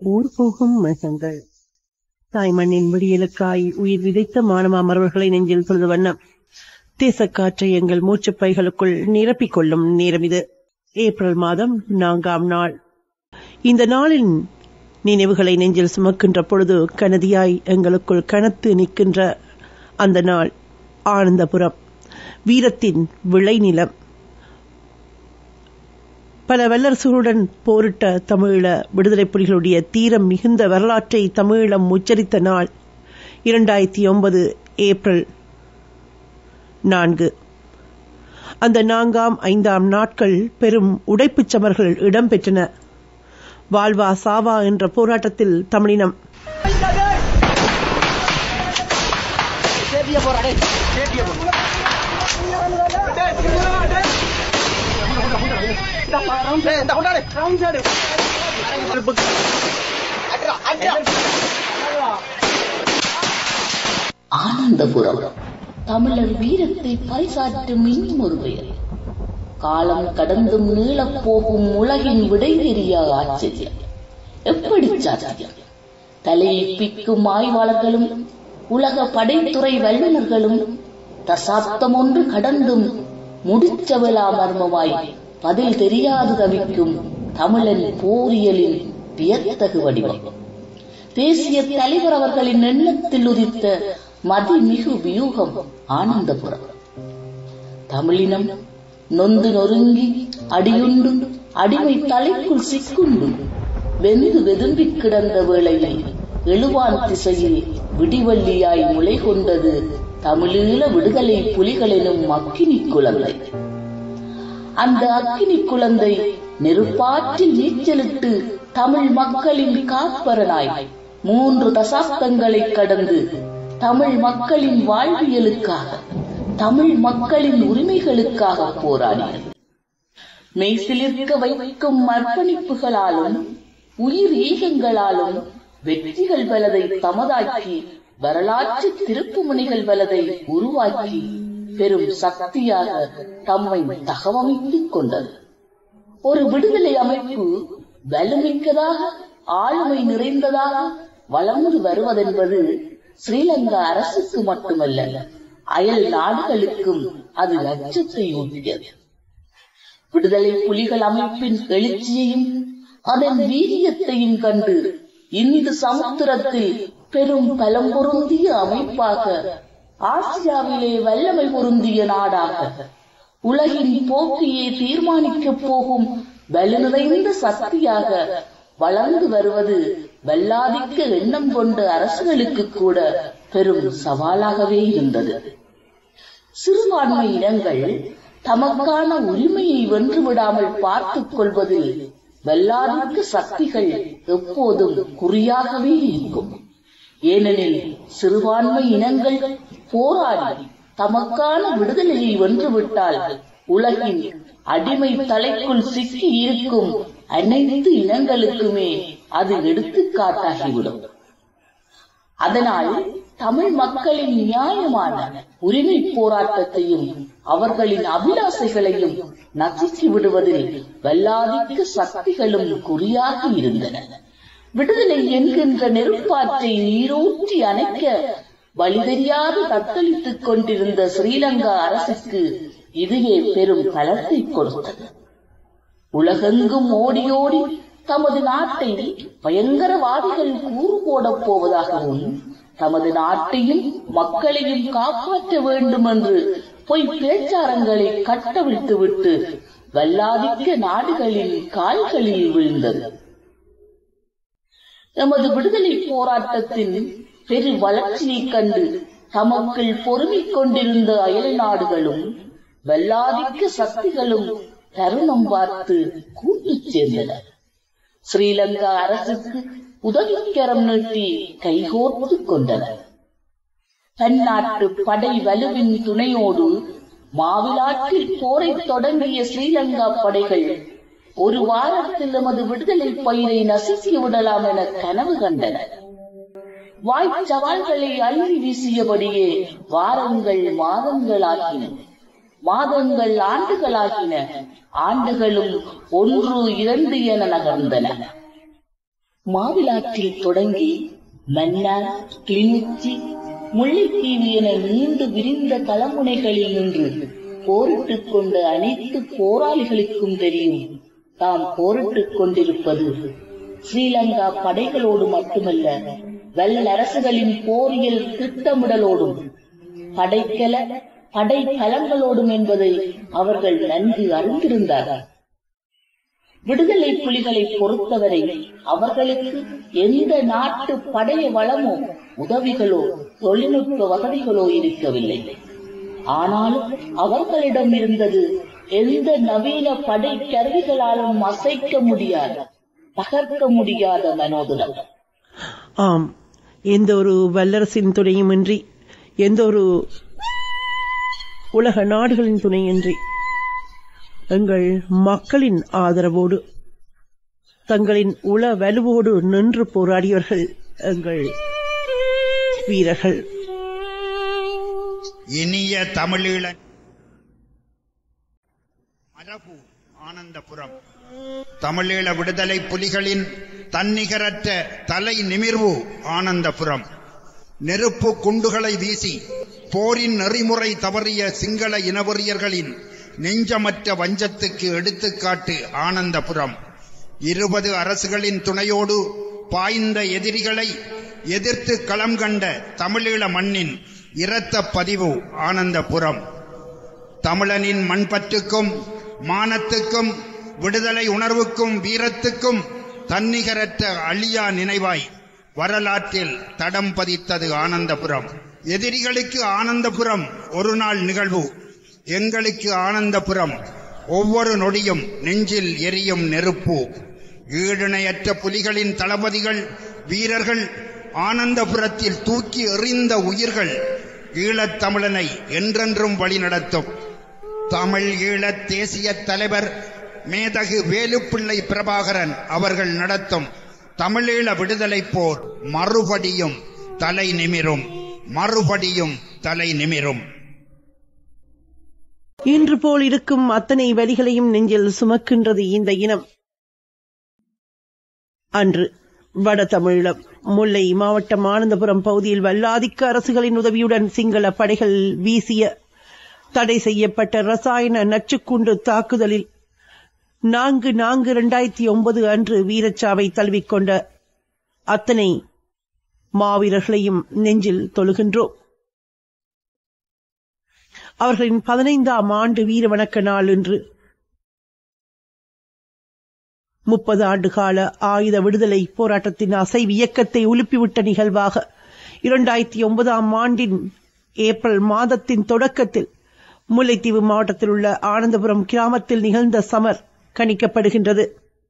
ஊர் போகும் மேகங்கள் தாய்மண்ணின் விடியலுக்காய் உயிர் விதைத்த மாணவ அமர்வர்களை நெஞ்சில் சொல்வது வண்ணம் தேசக்காற்றை எங்கள் மூச்சுப் பைகளுக்குள் நிரப்பிக் கொள்ளும் நேரம் இது ஏப்ரல் மாதம் நான்காம் நாள் இந்த நாளின் நினைவுகளை நெஞ்சில் சுமக்கின்ற பொழுது கனதியாய் எங்களுக்குள் கனத்து நிற்கின்ற அந்த நாள் ஆனந்தபுரம் வீரத்தின் விளைநிலம் பல வல்லரசுகளுடன் போரிட்ட தமிழீழ விடுதலை புலிகளுடைய தீரம் மிகுந்த வரலாற்றை தமிழீழம் உச்சரித்த நாள் இரண்டாயிரத்தி ஒன்பது ஏப்ரல் நான்கு அந்த நான்காம் ஐந்தாம் நாட்கள் பெரும் உடைப்புச் சமர்கள் இடம்பெற்றன வாழ்வா சாவா என்ற போராட்டத்தில் தமிழினம் ஆனந்தபுரம் தமிழர் வீரத்தை பறைசாற்றும் இன்னும் ஒரு பெயர் காலம் கடந்தும் நீளப் போகும் உலகின் விடை தெரிய ஆச்சரியம் எப்படி சாத்தியம் தலையை பிக்கும் ஆய்வாளர்களும் உலக படைத்துறை வல்லுநர்களும் தசாப்தம் ஒன்று கடந்தும் முடிச்சவலா மர்மமாய் பதில் தெரியாது தவிக்கும் தமிழன் போரியலின் வியத்தகு வடிவம் தேசிய தலைவர் அவர்களின் எண்ணத்தில் உதித்த மதிமிகு வியூகம் ஆனந்தபுரம் தமிழினம் நொந்து நொறுங்கி அடியுண்டு அடிமை தலைக்குள் சிக்குண்டு வெந்து வெதும்பி கிடந்த வேளையில் எழுவான் திசையில் விடிவள்ளியாய் முளை கொண்டது தமிழீழ விடுதலை புலிகள் எனும் அக்கினி குழந்தை அந்த அக்கினி குழந்தை நெருப்பாற்றில் நீச்சலிட்டு தமிழ் மக்களின் காப்பரனாய் மூன்று தசாப்தங்களை கடந்து தமிழ் மக்களின் வாழ்வியலுக்காக தமிழ் மக்களின் உரிமைகளுக்காக போராடியது மெய்சிலிருக்க வைக்கும் அர்ப்பணிப்புகளாலும் உயிர் ஈகங்களாலும் வெற்றிகள் பலதை தமதாக்கி வரலாற்று திருப்புமுனைகள் பலதை உருவாக்கி பெரும் சக்தியாக தம்மை தகவமைத்துக் கொண்டது ஒரு விடுதலை அமைப்பு வலுமிக்கதாக ஆளுமை நிறைந்ததாக வளர்ந்து வருவதென்பது ஸ்ரீலங்கா அரசுக்கு மட்டுமல்ல அயல் நாடுகளுக்கும் அது அச்சத்தை ஊட்டியது விடுதலை புலிகள் அமைப்பின் எழுச்சியையும் அதன் வீரியத்தையும் கண்டு இந்து சமுத்திரத்தில் பெரும் பலம் பொருந்திய அமைப்பாக ஆசியாவிலே வல்லமை பொருந்திய நாடாக உலகின் போக்கையே தீர்மானிக்கப் போகும் வலு நிறைந்த சக்தியாக வளர்ந்து வருவது வல்லாதிக்க எண்ணம் கொண்ட அரசுகளுக்கு கூட பெரும் சவாலாகவே இருந்தது சிறுபான்மை இனங்கள் தமக்கான உரிமையை வென்று விடாமல் பார்த்துக் கொள்வதில் வல்லாதிக்க சக்திகள் எப்போதும் குறியாகவே இருக்கும் ஏனெனில் சிறுபான்மை இனங்கள் போராடி தமக்கான விடுதலையை வென்றுவிட்டால் உலகின் அடிமை தலைக்குள் சிக்கி இருக்கும் அனைத்து இனங்களுக்குமே அது எடுத்துக்காட்டாகிவிடும் அதனால் தமிழ் மக்களின் நியாயமான உரிமை போராட்டத்தையும் அவர்களின் அபிலாசைகளையும் நசுக்கி விடுவதில் வல்லாதிக்க சக்திகளும் குறியாக இருந்தன விடுதலை என்கின்ற நெருப்பாற்றை நீரூற்றி அணைக்க வழிதெரியாது தத்தளித்துக் கொண்டிருந்த ஸ்ரீலங்கா அரசுக்கு இதுவே பெரும் பலத்தை கொடுத்தது உலகெங்கும் ஓடி ஓடி தமது நாட்டை பயங்கரவாதிகள் கூறு போடப் போவதாகவும் தமது நாட்டையும் மக்களையும் காப்பாற்ற வேண்டும் என்று பொய் பேச்சாரங்களை கட்டவிழ்த்து விட்டு வல்லாதிக்க நாடுகளின் கால்களில் விழுந்தது எமது விடுதலை போராட்டத்தின் பெரு வளர்ச்சியைக் கண்டு தமக்குள் பொறுமிக் கொண்டிருந்த அயல் நாடுகளும் வல்லாதிக்க சக்திகளும் தருணம் பார்த்து கூட்டு சேர்ந்தனர் ஸ்ரீலங்கா அரசுக்கு உதவிக்கரம் நீட்டி கைகோர்த்து கொண்டனர் தன்னாட்டு படை வலுவின் துணையோடு மாவிலாற்றில் போரை தொடங்கிய ஸ்ரீலங்கா படைகள் ஒரு வாரத்தில் எமது விடுதலை பயிரை நசுக்கி விடலாம் என கனவு கண்டனர் வாய்ச் சவால்களை அள்ளி வீசியபடியே வாரங்கள் மாதங்களாகின மாதங்கள் ஆண்டுகளாகின ஆண்டுகளும் ஒன்று இரண்டு என நகர்ந்தன மாவிலாற்றில் தொடங்கி மன்னார் கிளிநொச்சி முல்லைத்தீவு என நீண்டு விரிந்த தலமுனைகளில் நின்று போரிட்டுக் கொண்ட அனைத்து போராளிகளுக்கும் தெரியும் தாம் போரிட்டுக் கொண்டிருப்பது ஸ்ரீலங்கா படைகளோடு மட்டுமல்ல வல்லரசுகளின் போரியல் திட்டமிடலோடும் படைக்கல படை தலங்களோடும் என்பதை அவர்கள் நன்கு அறிந்திருந்தார்கள் விடுதலை புலிகளை பொறுத்தவரை அவர்களுக்கு எந்த நாட்டு படைய வளமோ உதவிகளோ தொழில்நுட்ப வசதிகளோ இருக்கவில்லை ஆனாலும் அவர்களிடம் இருந்தது எந்த நவீன படை கருவிகளாலும் அசைக்க முடியாத தகர்க்க முடியாத மனோதுரம் ஆம் எந்த ஒரு வல்லரசின் துணையுமின்றி எந்த ஒரு உலக நாடுகளின் துணையின்றி எங்கள் மக்களின் ஆதரவோடு தங்களின் உள வலுவோடு நின்று போராடியவர்கள் எங்கள் வீரர்கள் இனிய தமிழீழ மரபு ஆனந்தபுரம் தமிழீழ விடுதலை புலிகளின் தன்னிகரற்ற தலை நிமிர்வு ஆனந்தபுரம் நெருப்பு குண்டுகளை வீசி போரின் நெறிமுறை தவறிய சிங்கள இனவெறியர்களின் நெஞ்சமற்ற வஞ்சத்துக்கு எடுத்துக்காட்டு ஆனந்தபுரம் இருபது அரசுகளின் துணையோடு பாய்ந்த எதிரிகளை எதிர்த்து களம் கண்ட தமிழீழ மண்ணின் இரத்த பதிவு ஆனந்தபுரம் தமிழனின் மண்பற்றுக்கும் மானத்துக்கும் விடுதலை உணர்வுக்கும் வீரத்துக்கும் தன்னிகரற்ற அழியா நினைவாய் வரலாற்றில் தடம் பதித்தது ஆனந்தபுரம் எதிரிகளுக்கு ஆனந்தபுரம் ஒரு நாள் நிகழ்வு எங்களுக்கு ஆனந்தபுரம் ஒவ்வொரு நொடியும் நெஞ்சில் எரியும் நெருப்பு ஈடிணையற்ற புலிகளின் தளபதிகள் வீரர்கள் ஆனந்தபுரத்தில் தூக்கி எறிந்த உயிர்கள் ஈழத்தமிழனை என்றென்றும் வழிநடத்தும் தமிழ் ஈழத் தேசிய தலைவர் மேதகு வேலுப்பிள்ளை பிரபாகரன் அவர்கள் நடத்தும் தமிழீழ விடுதலை போர் மறுபடியும் தலை நிமிரும் மறுபடியும் தலை நிமிரும் இன்று போல் இருக்கும் அத்தனை வரிகளையும் நெஞ்சில் சுமக்கின்றது இந்த இனம் அன்று வட தமிழீழம் முல்லை மாவட்டம் ஆனந்தபுரம் பகுதியில் வல்லாதிக்க அரசுகளின் உதவியுடன் சிங்கள படைகள் வீசிய தடை செய்யப்பட்ட ரசாயன நச்சுக்குண்டு தாக்குதலில் நான்கு நான்கு இரண்டாயிரத்தி ஒன்பது அன்று வீரச்சாவை தழுவிக்கொண்ட அத்தனை மாவீரர்களையும் நெஞ்சில் தொழுகின்றோம் அவர்களின் பதினைந்தாம் ஆண்டு வீர வணக்க நாள் இன்று முப்பது ஆண்டு கால ஆயுத விடுதலை போராட்டத்தின் அசைவு இயக்கத்தை உலுப்பிவிட்ட நிகழ்வாக இரண்டாயிரத்தி ஒன்பதாம் ஆண்டின் ஏப்ரல் மாதத்தின் தொடக்கத்தில் முல்லைத்தீவு மாவட்டத்தில் உள்ள ஆனந்தபுரம் கிராமத்தில் நிகழ்ந்த சமர் கணிக்கப்படுகின்றது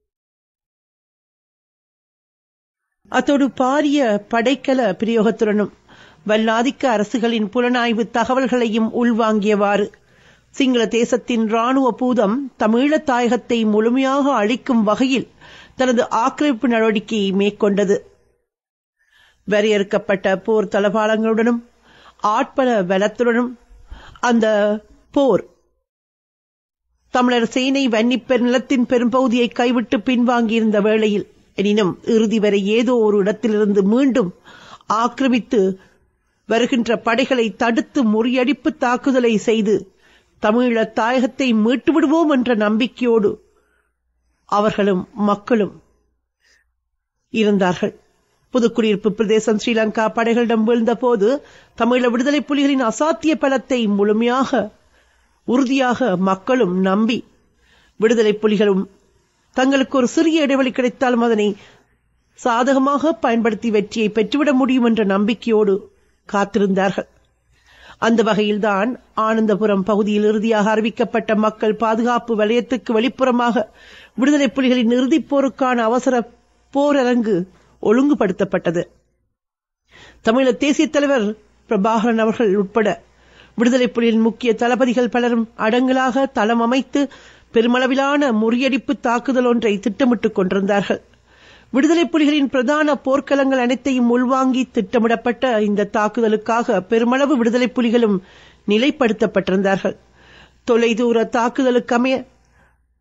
அத்தோடு பாரிய படைக்கல பிரயோகத்துடனும் வல்லாதிக்க அரசுகளின் புலனாய்வு தகவல்களையும் உள்வாங்கியவாறு சிங்கள தேசத்தின் ராணுவ பூதம் தமிழீழத் தாயகத்தை முழுமையாக அழிக்கும் வகையில் தனது ஆக்கிரமிப்பு நடவடிக்கையை மேற்கொண்டது வரையறுக்கப்பட்ட போர் தளபாடங்களுடனும் ஆட்பல பலத்துடனும் அந்த போர் தமிழர் சேனை வன்னிப்பெர் நிலத்தின் பெரும்பகுதியை கைவிட்டு பின்வாங்கியிருந்த வேளையில் எனினும் இறுதி வரை ஏதோ ஒரு இடத்திலிருந்து மீண்டும் ஆக்கிரமித்து வருகின்ற படைகளை தடுத்து முறியடிப்பு தாக்குதலை செய்து தமிழ தாயகத்தை மீட்டு விடுவோம் என்ற நம்பிக்கையோடு அவர்களும் மக்களும் இருந்தார்கள் புதுக்குடியிருப்பு பிரதேசம் ஸ்ரீலங்கா படைகளிடம் வீழ்ந்தபோது தமிழ விடுதலை புலிகளின் அசாத்திய பலத்தை முழுமையாக உறுதியாக மக்களும் நம்பி விடுதலை புலிகளும் தங்களுக்கு ஒரு சிறிய இடைவெளி கிடைத்தாலும் அதனை சாதகமாக பயன்படுத்தி வெற்றியை பெற்றுவிட முடியும் என்ற நம்பிக்கையோடு காத்திருந்தார்கள் அந்த வகையில்தான் ஆனந்தபுரம் பகுதியில் இறுதியாக அறிவிக்கப்பட்ட மக்கள் பாதுகாப்பு வலயத்துக்கு வெளிப்புறமாக விடுதலை புலிகளின் இறுதிப் போருக்கான அவசர போரரங்கு ஒழுங்குபடுத்தப்பட்டது தமிழ தேசிய தலைவர் பிரபாகரன் அவர்கள் உட்பட விடுதலை புலிகளின் முக்கிய தளபதிகள் பலரும் அடங்கலாக தளம் அமைத்து பெருமளவிலான முறியடிப்பு தாக்குதல் ஒன்றை திட்டமிட்டுக் கொண்டிருந்தார்கள் விடுதலை புலிகளின் பிரதான போர்க்களங்கள் அனைத்தையும் உள்வாங்கி திட்டமிடப்பட்ட இந்த தாக்குதலுக்காக பெருமளவு விடுதலை புலிகளும் நிலைப்படுத்தப்பட்டிருந்தார்கள் தொலைதூர தாக்குதலுக்கு அமைய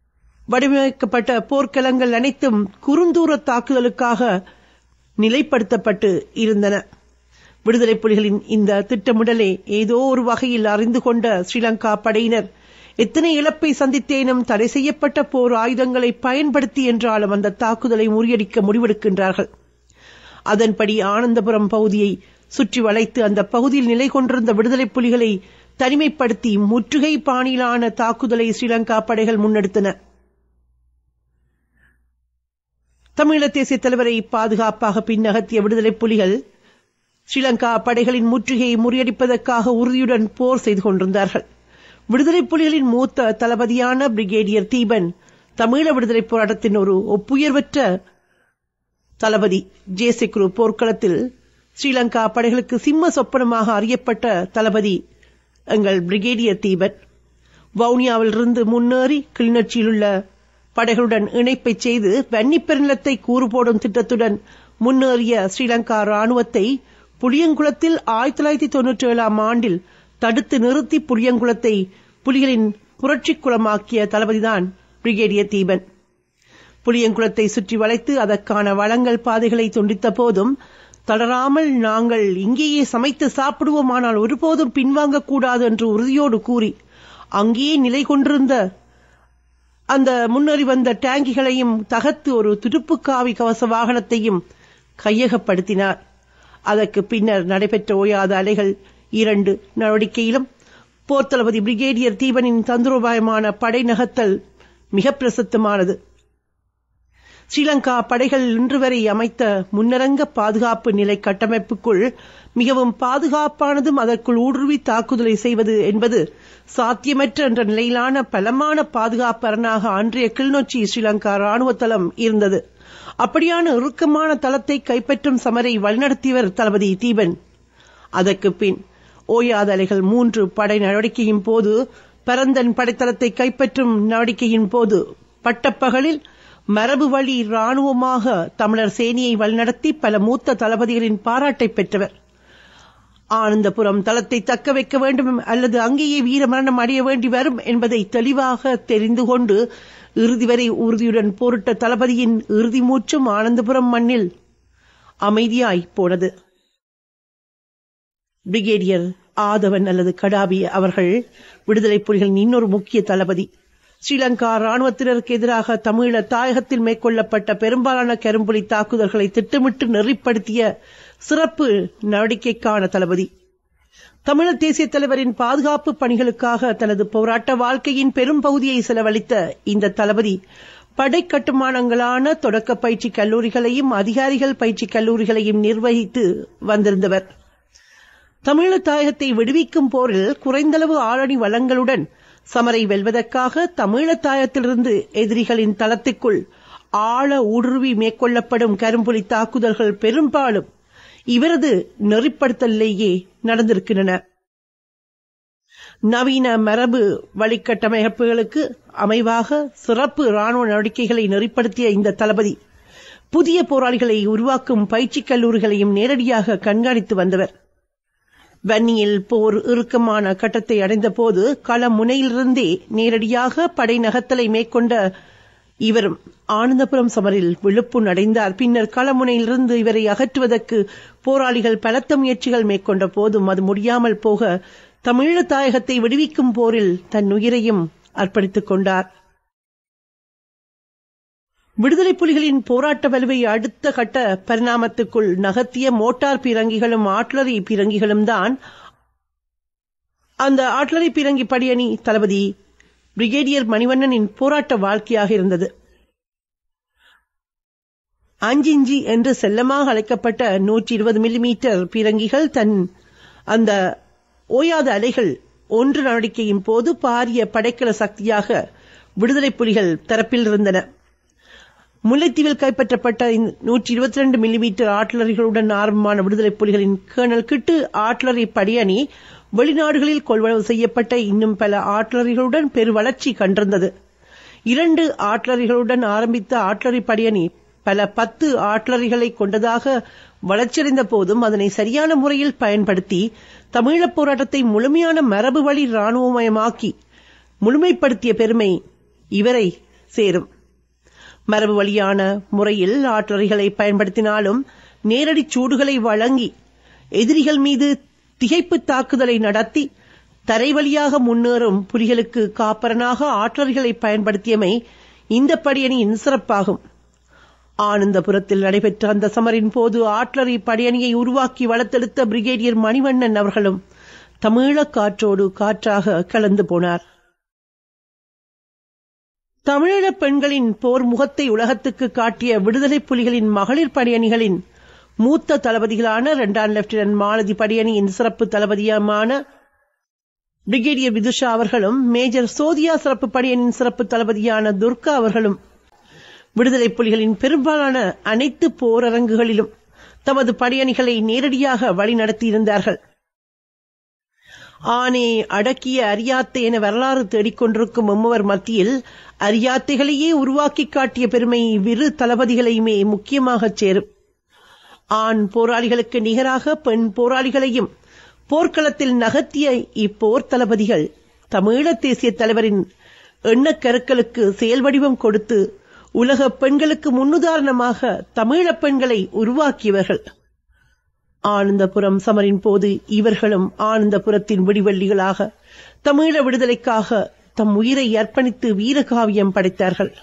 வடிவமைக்கப்பட்ட போர்க்களங்கள் அனைத்தும் குறுந்தூர தாக்குதலுக்காக நிலைப்படுத்தப்பட்டு இருந்தன விடுதலை புலிகளின் இந்த திட்டமிடலை ஏதோ ஒரு வகையில் அறிந்து கொண்ட ஸ்ரீலங்கா படையினர் எத்தனை இழப்பை சந்தித்தேனும் தடை செய்யப்பட்ட போர் ஆயுதங்களை பயன்படுத்தி என்றாலும் அந்த தாக்குதலை முறியடிக்க முடிவெடுக்கின்றார்கள் அதன்படி ஆனந்தபுரம் பகுதியை சுற்றி வளைத்து அந்த பகுதியில் நிலை கொண்டிருந்த விடுதலை புலிகளை தனிமைப்படுத்தி முற்றுகை பாணியிலான தாக்குதலை ஸ்ரீலங்கா படைகள் முன்னெடுத்தன தமிழீழ தேசிய தலைவரை பாதுகாப்பாக பின்னகர்த்திய விடுதலை புலிகள் ஸ்ரீலங்கா படைகளின் முற்றுகையை முறியடிப்பதற்காக உறுதியுடன் போர் செய்து கொண்டிருந்தார்கள் விடுதலை புலிகளின் மூத்த தளபதியான பிரிகேடியர் தீபன் தமிழீழ விடுதலை போராட்டத்தின் ஒரு ஒப்புயர்வற்ற தளபதி ஜேசிக்ரு போர்க்களத்தில் ஸ்ரீலங்கா படைகளுக்கு சிம்ம சொப்பனமாக அறியப்பட்ட தளபதி எங்கள் பிரிகேடியர் தீபன் வவுனியாவிலிருந்து முன்னேறி கிளிநொச்சியில் உள்ள படைகளுடன் இணைப்பை செய்து வன்னிப்பெருநிலத்தை கூறு போடும் திட்டத்துடன் முன்னேறிய ஸ்ரீலங்கா ராணுவத்தை புளியங்குளத்தில் ஆயிரத்தி தொள்ளாயிரத்தி தொன்னூற்றி ஏழாம் ஆண்டில் தடுத்து நிறுத்தி புளியங்குளத்தை புலிகளின் புரட்சிக் குளமாக்கிய தளபதிதான் பிரிகேடியர் தீபன் புளியங்குளத்தை சுற்றி வளைத்து அதற்கான வளங்கள் பாதைகளை துண்டித்த போதும் தளராமல் நாங்கள் இங்கேயே சமைத்து சாப்பிடுவோமானால் ஒருபோதும் பின்வாங்கக் கூடாது என்று உறுதியோடு கூறி அங்கேயே நிலை கொண்டிருந்த அந்த முன்னேறி வந்த டேங்கிகளையும் தகர்த்து ஒரு துடுப்புக்காவி கவச வாகனத்தையும் கையகப்படுத்தினார் அதற்கு பின்னர் நடைபெற்ற ஓயாத அலைகள் இரண்டு நடவடிக்கையிலும் போர் தளபதி பிரிகேடியர் தீபனின் தந்திரோபாயமான படை நகர்த்தல் மிக பிரசித்தமானது ஸ்ரீலங்கா படைகள் இன்று வரை அமைத்த முன்னரங்க பாதுகாப்பு நிலை கட்டமைப்புக்குள் மிகவும் பாதுகாப்பானதும் அதற்குள் ஊடுருவி தாக்குதலை செய்வது என்பது சாத்தியமற்ற என்ற நிலையிலான பலமான பாதுகாப்பு அரணாக அன்றைய கிளிநொச்சி ஸ்ரீலங்கா ராணுவ தளம் இருந்தது அப்படியான இறுக்கமான தளத்தை கைப்பற்றும் சமரை வழிநடத்தியவர் தளபதி தீபன் அதற்கு பின் ஓயாத அலைகள் மூன்று படை நடவடிக்கையின் போது பரந்தன் படைத்தளத்தை கைப்பற்றும் நடவடிக்கையின் போது பட்டப்பகலில் மரபு வழி ராணுவமாக தமிழர் சேனியை வழிநடத்தி பல மூத்த தளபதிகளின் பாராட்டை பெற்றவர் ஆனந்தபுரம் தளத்தை தக்க வைக்க வேண்டும் அல்லது அங்கேயே வீரமரணம் அடைய வேண்டி வரும் என்பதை தெளிவாக தெரிந்து கொண்டு இறுதி வரை உறுதியுடன் போரிட்ட தளபதியின் இறுதி மூச்சும் ஆனந்தபுரம் மண்ணில் அமைதியாய் போனது பிரிகேடியர் ஆதவன் அல்லது கடாபி அவர்கள் விடுதலை புலிகளின் இன்னொரு முக்கிய தளபதி ஸ்ரீலங்கா ராணுவத்தினருக்கு எதிராக தமிழ தாயகத்தில் மேற்கொள்ளப்பட்ட பெரும்பாலான கரும்புலி தாக்குதல்களை திட்டமிட்டு நெறிப்படுத்திய சிறப்பு நடவடிக்கைக்கான தளபதி தமிழர் தேசிய தலைவரின் பாதுகாப்பு பணிகளுக்காக தனது போராட்ட வாழ்க்கையின் பெரும் பகுதியை செலவழித்த இந்த தளபதி படை கட்டுமானங்களான தொடக்க பயிற்சி கல்லூரிகளையும் அதிகாரிகள் பயிற்சி கல்லூரிகளையும் நிர்வகித்து வந்திருந்தவர் தமிழ தாயகத்தை விடுவிக்கும் போரில் குறைந்தளவு ஆளணி வளங்களுடன் சமரை வெல்வதற்காக தமிழ தாயத்திலிருந்து எதிரிகளின் தளத்துக்குள் ஆழ ஊடுருவி மேற்கொள்ளப்படும் கரும்புலி தாக்குதல்கள் பெரும்பாலும் இவரது நெறிப்படுத்தலேயே நடந்திருக்கின்றன நவீன மரபு வழிகட்டமைப்புகளுக்கு அமைவாக சிறப்பு ராணுவ நடவடிக்கைகளை நெறிப்படுத்திய இந்த தளபதி புதிய போராளிகளை உருவாக்கும் பயிற்சி கல்லூரிகளையும் நேரடியாக கண்காணித்து வந்தவர் வன்னியில் போர் இறுக்கமான கட்டத்தை அடைந்தபோது கள முனையிலிருந்தே நேரடியாக படை நகர்த்தலை மேற்கொண்ட இவரும் ஆனந்தபுரம் சமரில் விழுப்புண் அடைந்தார் பின்னர் களமுனையிலிருந்து இவரை அகற்றுவதற்கு போராளிகள் பலத்த முயற்சிகள் மேற்கொண்ட போதும் அது முடியாமல் போக தமிழீழ தாயகத்தை விடுவிக்கும் போரில் தன் உயிரையும் அர்ப்பணித்துக் கொண்டார் விடுதலை புலிகளின் போராட்ட வலுவை அடுத்த கட்ட பரிணாமத்துக்குள் நகர்த்திய மோட்டார் பீரங்கிகளும் ஆட்லரி பீரங்கிகளும் தான் அந்த ஆட்லரி பீரங்கி படையணி தளபதி பிரிகேடியர் மணிவண்ணனின் போராட்ட வாழ்க்கையாக இருந்தது அஞ்சிஞ்சி என்று செல்லமாக அழைக்கப்பட்ட நூற்றி இருபது மில்லிமீட்டர் பீரங்கிகள் தன் அந்த ஓயாத அலைகள் ஒன்று நடவடிக்கையின் போது பாரிய படைக்கல சக்தியாக விடுதலை புலிகள் தரப்பில் இருந்தன முல்லைத்தீவில் கைப்பற்றப்பட்ட நூற்றி இருபத்தி ரெண்டு மில்லிமீட்டர் ஆட்லரிகளுடன் ஆரம்பமான விடுதலை புலிகளின் கேர்னல் கிட்டு ஆட்லரி படையணி வெளிநாடுகளில் கொள்வனவு செய்யப்பட்ட இன்னும் பல ஆட்லரிகளுடன் பெரு வளர்ச்சி கண்டிருந்தது இரண்டு ஆட்லரிகளுடன் ஆரம்பித்த ஆட்லரி படையணி பல பத்து ஆட்லரிகளை கொண்டதாக வளர்ச்சியடைந்த போதும் அதனை சரியான முறையில் பயன்படுத்தி தமிழீழப் போராட்டத்தை முழுமையான மரபு வழி இராணுவமயமாக்கி முழுமைப்படுத்திய பெருமை இவரை சேரும் மரபு வழியான முறையில் ஆற்றறைகளை பயன்படுத்தினாலும் நேரடி சூடுகளை வழங்கி எதிரிகள் மீது திகைப்பு தாக்குதலை நடத்தி தரை வழியாக முன்னேறும் புலிகளுக்கு காப்பரனாக ஆற்றறைகளை பயன்படுத்தியமை இந்த படியணியின் சிறப்பாகும் ஆனந்தபுரத்தில் நடைபெற்ற அந்த சமரின் போது ஆற்றறி படையணியை உருவாக்கி வளர்த்தெடுத்த பிரிகேடியர் மணிவண்ணன் அவர்களும் தமிழக் காற்றோடு காற்றாக கலந்து போனார் தமிழீழப் பெண்களின் போர் முகத்தை உலகத்துக்கு காட்டிய விடுதலை புலிகளின் மகளிர் படையணிகளின் மூத்த தளபதிகளான இரண்டாம் லெப்டினன்ட் மாலதி படையணியின் சிறப்பு தளபதியுமான பிரிகேடியர் விதுஷா அவர்களும் மேஜர் சோதியா சிறப்பு படையணியின் சிறப்பு தளபதியான துர்கா அவர்களும் விடுதலை புலிகளின் பெரும்பாலான அனைத்து போரரங்குகளிலும் தமது படையணிகளை நேரடியாக வழிநடத்தியிருந்தார்கள் ஆனே அடக்கிய அரியாத்தை என வரலாறு தேடிக்கொண்டிருக்கும் எம்மவர் மத்தியில் அரியாத்தைகளையே உருவாக்கி காட்டிய பெருமை இவ்விரு தளபதிகளையுமே முக்கியமாகச் சேரும் ஆண் போராளிகளுக்கு நிகராக பெண் போராளிகளையும் போர்க்களத்தில் நகர்த்திய இப்போர் தளபதிகள் தமிழீழ தேசிய தலைவரின் எண்ணக்கருக்களுக்கு செயல் வடிவம் கொடுத்து உலக பெண்களுக்கு முன்னுதாரணமாக தமிழப் பெண்களை உருவாக்கியவர்கள் ஆனந்தபுரம் சமரின் போது இவர்களும் ஆனந்தபுரத்தின் விடிவெள்ளிகளாக தமிழ விடுதலைக்காக தம் உயிரை அர்ப்பணித்து வீரகாவியம் படைத்தார்கள்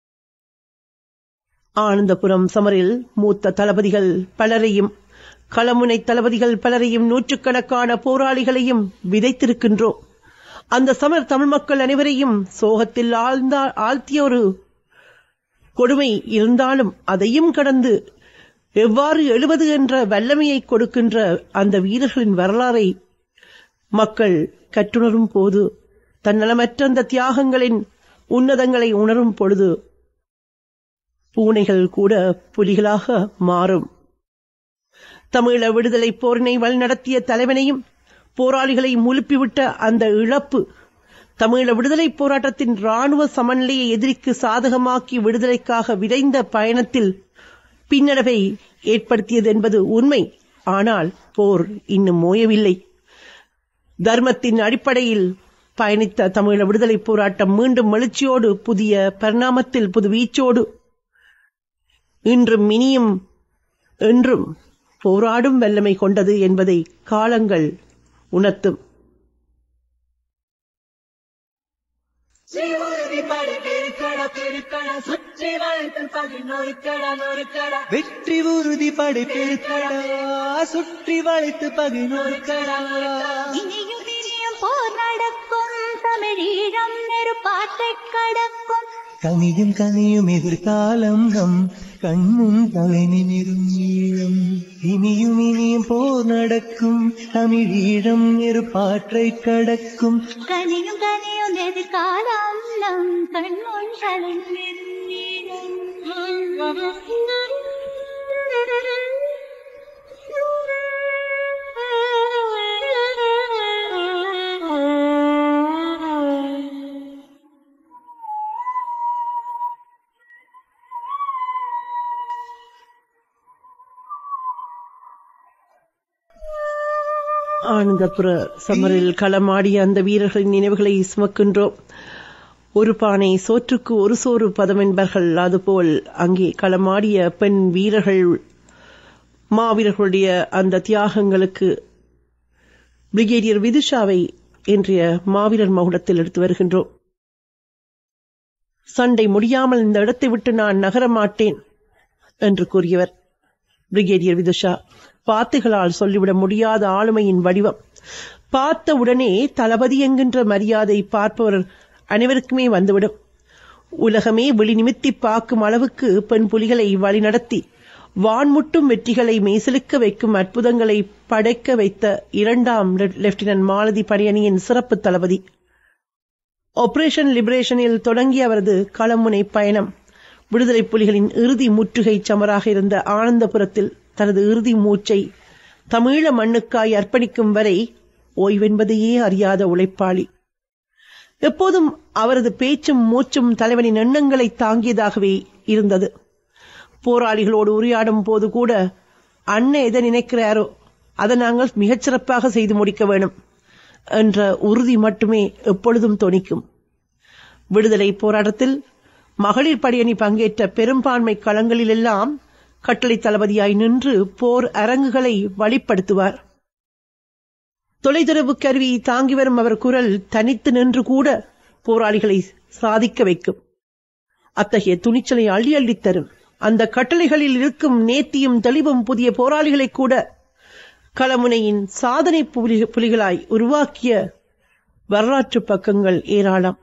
ஆனந்தபுரம் சமரில் மூத்த தளபதிகள் பலரையும் களமுனை தளபதிகள் பலரையும் நூற்றுக்கணக்கான போராளிகளையும் விதைத்திருக்கின்றோம் அந்த சமர் தமிழ் மக்கள் அனைவரையும் சோகத்தில் ஆழ்ந்த ஆழ்த்திய ஒரு கொடுமை இருந்தாலும் அதையும் கடந்து எவ்வாறு எழுவது என்ற வல்லமையை கொடுக்கின்ற அந்த வீரர்களின் வரலாறை மக்கள் கற்றுணரும் போது தன்னலமற்ற அந்த தியாகங்களின் உன்னதங்களை உணரும் பொழுது பூனைகள் கூட புலிகளாக மாறும் தமிழ விடுதலை போரினை வழிநடத்திய தலைவனையும் போராளிகளை முழுப்பிவிட்ட அந்த இழப்பு தமிழ விடுதலை போராட்டத்தின் ராணுவ சமநிலையை எதிரிக்கு சாதகமாக்கி விடுதலைக்காக விரைந்த பயணத்தில் பின்னடைவை ஏற்படுத்தியது என்பது உண்மை ஆனால் போர் இன்னும் ஓயவில்லை தர்மத்தின் அடிப்படையில் பயணித்த தமிழ விடுதலை போராட்டம் மீண்டும் எழுச்சியோடு புதிய பரிணாமத்தில் புது வீச்சோடு இன்றும் இனியும் என்றும் போராடும் வல்லமை கொண்டது என்பதை காலங்கள் உணர்த்தும் வெற்றி உறுதி படை பெருக்கடா சுற்றி வளைத்து பதினோரு கடா இனியும் இனியும் போர் நடக்கும் தமிழீழம் நெருப்பாற்றை கடக்கும் கனியும் கனியும் எதிர்காலம் நம் கண்முன் தலை நிமிரும் ஈழம் இனியும் இனியும் போர் நடக்கும் தமிழீழம் நெருப்பாற்றை கடக்கும் கனியும் கனியும் எதிர்காலம் நம் கண்முன் கலைஞரும் ஆனந்தபுர சமரில் களமாடிய அந்த வீரர்களின் நினைவுகளை சுமக்கின்றோம் ஒரு பானை சோற்றுக்கு ஒரு சோறு பதம் என்பர்கள் அதுபோல் அங்கே களமாடிய பெண் வீரர்கள் மாவீரர்களுடைய அந்த தியாகங்களுக்கு பிரிகேடியர் விதுஷாவை இன்றைய மாவீரர் மகுடத்தில் எடுத்து வருகின்றோம் சண்டை முடியாமல் இந்த இடத்தை விட்டு நான் நகர மாட்டேன் என்று கூறியவர் பிரிகேடியர் விதுஷா வார்த்தைகளால் சொல்லிவிட முடியாத ஆளுமையின் வடிவம் பார்த்த உடனே தளபதி என்கின்ற மரியாதை பார்ப்பவர் அனைவருக்குமே வந்துவிடும் உலகமே விழி நிமித்தி பார்க்கும் அளவுக்கு பெண் புலிகளை வழிநடத்தி வான்முட்டும் வெற்றிகளை மெய்சிலுக்க வைக்கும் அற்புதங்களை படைக்க வைத்த இரண்டாம் லெப்டினன்ட் மாலதி படையணியின் சிறப்பு தளபதி ஆபரேஷன் லிபரேஷனில் தொடங்கிய அவரது களமுனை பயணம் விடுதலை புலிகளின் இறுதி முற்றுகை சமராக இருந்த ஆனந்தபுரத்தில் தனது இறுதி மூச்சை தமிழ மண்ணுக்காய் அர்ப்பணிக்கும் வரை ஓய்வென்பதையே அறியாத உழைப்பாளி எப்போதும் அவரது பேச்சும் மூச்சும் தலைவனின் எண்ணங்களை தாங்கியதாகவே இருந்தது போராளிகளோடு உரையாடும் போது கூட அண்ணன் எதை நினைக்கிறாரோ அதை நாங்கள் மிகச் சிறப்பாக செய்து முடிக்க வேண்டும் என்ற உறுதி மட்டுமே எப்பொழுதும் தொனிக்கும் விடுதலை போராட்டத்தில் மகளிர் படையணி பங்கேற்ற பெரும்பான்மை களங்களிலெல்லாம் கட்டளை தளபதியாய் நின்று போர் அரங்குகளை வழிப்படுத்துவார் தொலைதொடர்பு கருவி தாங்கி வரும் அவர் குரல் தனித்து நின்று கூட போராளிகளை சாதிக்க வைக்கும் அத்தகைய துணிச்சலை அள்ளி அள்ளித் தரும் அந்த கட்டளைகளில் இருக்கும் நேர்த்தியும் தெளிவும் புதிய போராளிகளை கூட களமுனையின் சாதனை புலி- புலிகளாய் உருவாக்கிய வரலாற்று பக்கங்கள் ஏராளம்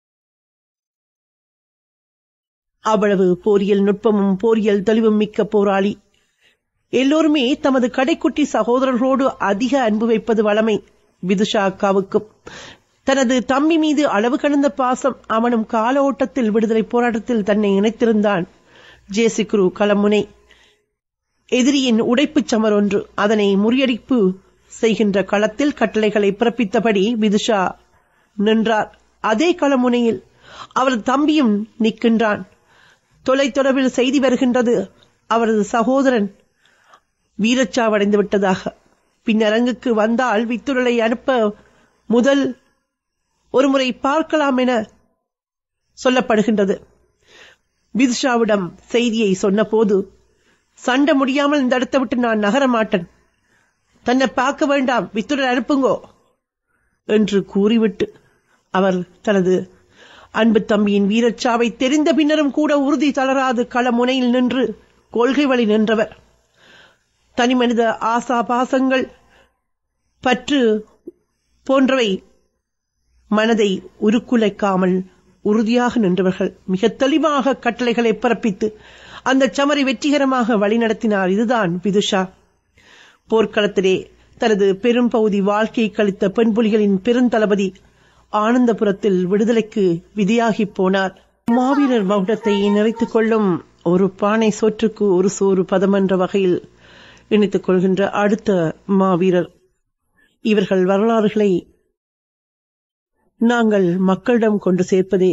அவ்வளவு போரியல் நுட்பமும் போரியல் தெளிவும் மிக்க போராளி எல்லோருமே தமது கடைக்குட்டி சகோதரர்களோடு அதிக அன்பு வைப்பது வளமை விதுஷா அக்காவுக்கும் தனது தம்பி மீது அளவு கடந்த பாசம் அவனும் கால ஓட்டத்தில் விடுதலை போராட்டத்தில் தன்னை இணைத்திருந்தான் ஜேசிகுரு களமுனை எதிரியின் உடைப்புச் சமர் ஒன்று அதனை முறியடிப்பு செய்கின்ற களத்தில் கட்டளைகளை பிறப்பித்தபடி விதுஷா நின்றார் அதே களமுனையில் அவரது தம்பியும் நிற்கின்றான் தொலைத்தொடர்பில் செய்தி வருகின்றது அவரது சகோதரன் வீரச்சாவடைந்து விட்டதாக பின்னரங்குக்கு வந்தால் வித்துடலை அனுப்ப முதல் ஒருமுறை பார்க்கலாம் என சொல்லப்படுகின்றது விதுஷாவிடம் செய்தியை சொன்னபோது சண்டை முடியாமல் இந்த இடத்தை விட்டு நான் நகர மாட்டேன் தன்னை பார்க்க வேண்டாம் வித்துடல் அனுப்புங்கோ என்று கூறிவிட்டு அவர் தனது அன்பு தம்பியின் வீரச்சாவை தெரிந்த பின்னரும் கூட உறுதி தளராது களமுனையில் நின்று கொள்கை வழி நின்றவர் தனிமனித ஆசா பாசங்கள் பற்று போன்றவை மனதை உருக்குலைக்காமல் உறுதியாக நின்றவர்கள் மிக தெளிவாக கட்டளைகளை பிறப்பித்து அந்த சமரை வெற்றிகரமாக வழிநடத்தினார் இதுதான் விதுஷா போர்க்களத்திலே தனது பெரும் பகுதி வாழ்க்கையை கழித்த பெண்புலிகளின் பெருந்தளபதி ஆனந்தபுரத்தில் விடுதலைக்கு விதியாகிப் போனார் மாவீரர் மகுடத்தை நிறைத்துக் கொள்ளும் ஒரு பானை சோற்றுக்கு ஒரு சோறு பதம் என்ற வகையில் இணைத்துக் கொள்கின்ற அடுத்த மாவீரர் இவர்கள் வரலாறுகளை நாங்கள் மக்களிடம் கொண்டு சேர்ப்பதே